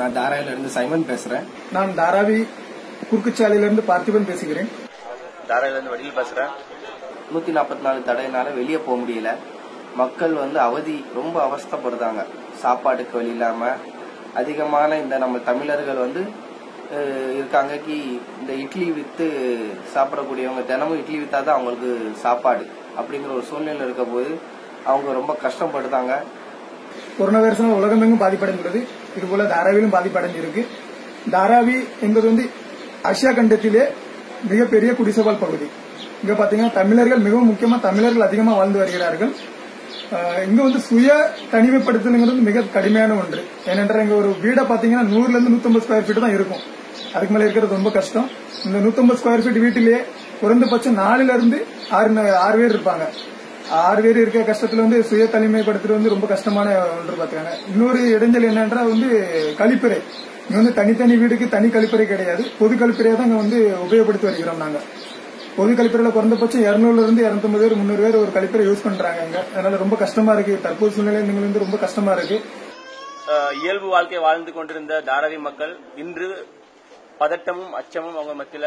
நான் தாராயில இருந்து சைமன் பேசுறேன் நான் தாராவி குறுக்குச்சாலையிலிருந்து பார்த்திபன் பேசுகிறேன் தாராயிலிருந்து வடிவில் பேசுறேன் நூத்தி நாற்பத்தி நாலு தடையினால வெளியே போக முடியல மக்கள் வந்து அவதி ரொம்ப அவஸ்தைப்படுறாங்க சாப்பாட்டுக்கு வழி இல்லாம அதிகமான இந்த நம்ம தமிழர்கள் வந்து அஹ், இருக்காங்க கி இந்த இட்லி வித்து சாப்பிடக்கூடியவங்க தினமும் இட்லி வித்தாதான் அவங்களுக்கு சாப்பாடு அப்படிங்கிற ஒரு சூழ்நிலை இருக்க போது அவங்க ரொம்ப கஷ்டப்படுதாங்க கொரோனா வைரஸ்னால் உலகமெங்கும் பாதிப்படைந்துள்ளது இதுபோல தாராவிலும் பாதிப்படைஞ்சிருக்கு தாராவி என்பது வந்து ஆசியா கண்டத்திலே மிகப்பெரிய குடிசவால் பகுதி இங்க பாத்தீங்கன்னா தமிழர்கள் மிகவும் முக்கியமா தமிழர்கள் அதிகமா வாழ்ந்து வருகிறார்கள் ஆஹ் இங்க வந்து சுய தனிமைப்படுத்தலுங்கிறது மிக கடுமையான ஒன்று ஏனென்றால் இங்க ஒரு வீடை பாத்தீங்கன்னா நூறுல இருந்து நூத்தம்பது ஸ்கொயர் ஃபீட் தான் இருக்கும் அதுக்கு மேல இருக்கிறது ரொம்ப கஷ்டம் இந்த நூத்தம்பது ஸ்கொயர் ஃபீட் வீட்டிலேயே குறைந்தபட்சம் நாலுல இருந்து ஆறு ந- ஆறு பேர் இருப்பாங்க ஆறு பேர் இருக்க கஷ்டத்துல வந்து சுய தனிமைப்படுத்துறது வந்து ரொம்ப கஷ்டமான ஒன்று பாத்துக்காங்க இன்னொரு இடைஞ்சல் என்னன்றா வந்து கழிப்பறை இங்க வந்து தனித்தனி வீடுக்கு தனி கழிப்பறை கிடையாது பொது கழிப்பறையை தான் இங்க வந்து உபயோகப்படுத்தி வருகிறோம் நாங்க பொது கழிப்பறையில குறைந்தபட்சம் இருநூறுல இருந்து இருநூத்தம்பது பேர் முந்நூறு பேர் ஒரு கழிப்பறை யூஸ் பண்றாங்க இங்க அதனால ரொம்ப கஷ்டமா இருக்கு தற்போது சூழ்நிலை நீங்கள் வந்து ரொம்ப கஷ்டமா இருக்கு அஹ், இயல்பு வாழ்க்கை வாழ்ந்து கொண்டிருந்த தாராவி மக்கள் இன்று பதட்டமும் அச்சமும் அவங்க மத்தியில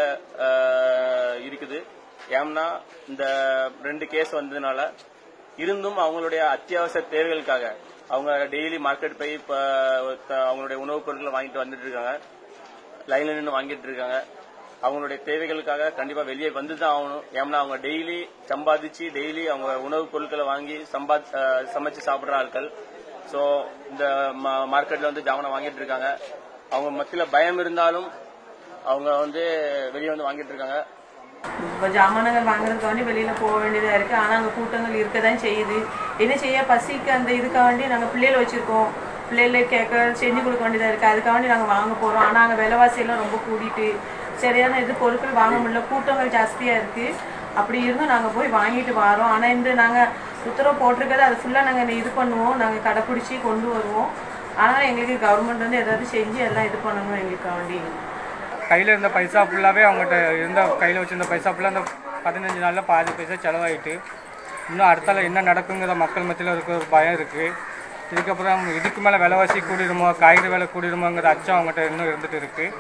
அஹ், இருக்குது ஏம்னா இந்த ரெண்டு கேஸ் வந்ததுனால இருந்தும் அவங்களுடைய அத்தியாவசிய தேவைகளுக்காக அவங்க டெய்லி மார்க்கெட் போய் இப்ப த- அவங்களுடைய உணவுப் பொருட்களை வாங்கிட்டு வந்துட்டு இருக்காங்க லைன்ல நின்று வாங்கிட்டு இருக்காங்க அவங்களுடைய தேவைகளுக்காக கண்டிப்பா வெளியே வந்து தான் ஆகணும் ஏன்னா அவங்க டெய்லி சம்பாதிச்சு டெய்லி அவங்க உணவுப் பொருட்களை வாங்கி சம்பா அஹ் சமைச்சு சாப்பிடுற ஆட்கள் சோ இந்த மா- மார்க்கெட்ல வந்து ஜாமனை வாங்கிட்டு இருக்காங்க அவங்க மத்தியில பயம் இருந்தாலும் அவங்க வந்து வெளியே வந்து வாங்கிட்டு இருக்காங்க இப்போ ஜாமானங்கள் வாங்குறதுக்கு வேண்டி வெளியில போக வேண்டியதா இருக்கு ஆனா அங்க கூட்டங்கள் இருக்க தான் செய்யுது என்ன செய்ய பசிக்கு அந்த இதுக்காக வேண்டி நாங்க பிள்ளைகள் வச்சிருக்கோம் பிள்ளைகளை கேட்க செஞ்சு கொடுக்க வேண்டியதா இருக்கு அதுக்காக வேண்டி நாங்க வாங்க போறோம் ஆனா அங்க விலைவாசி எல்லாம் ரொம்ப கூடிட்டு சரியான இது பொருட்கள் வாங்க முடியல கூட்டங்கள் ஜாஸ்தியா இருக்கு அப்படி இருந்தும் நாங்க போய் வாங்கிட்டு வரோம் ஆனா இந்த நாங்க உத்தரவு போட்டிருக்கிறது அது ஃபுல்லா நாங்க இது பண்ணுவோம் நாங்க கடைப்பிடிச்சி கொண்டு வருவோம் ஆனா எங்களுக்கு கவர்மெண்ட் வந்து ஏதாவது செஞ்சு எல்லாம் இது பண்ணணும் எங்களுக்காக வேண்டி கையில் இருந்த பைசா ஃபுல்லாகவே அவங்ககிட்ட இருந்த கையில் வச்சிருந்த பைசா ஃபுல்லாக அந்த பதினஞ்சு நாளில் பாதி பைசா செலவாயிட்டு இன்னும் அடுத்தால என்ன நடக்குங்கிற மக்கள் மத்தியில் இருக்க ஒரு பயம் இருக்குது இதுக்கப்புறம் இதுக்கு மேலே விலைவாசி கூடிருமோ காய்கறி விலை கூடிருமோங்கிற அச்சம் அவங்ககிட்ட இன்னும் இருந்துட்டு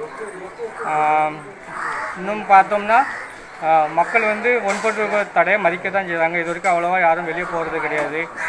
இருக்குது இன்னும் பார்த்தோம்னா ஆஹ் மக்கள் வந்து ஒன்பது தடையை மதிக்க தான் செய்கிறாங்க இது வரைக்கும் அவ்வளோவா யாரும் வெளியே போகிறது கிடையாது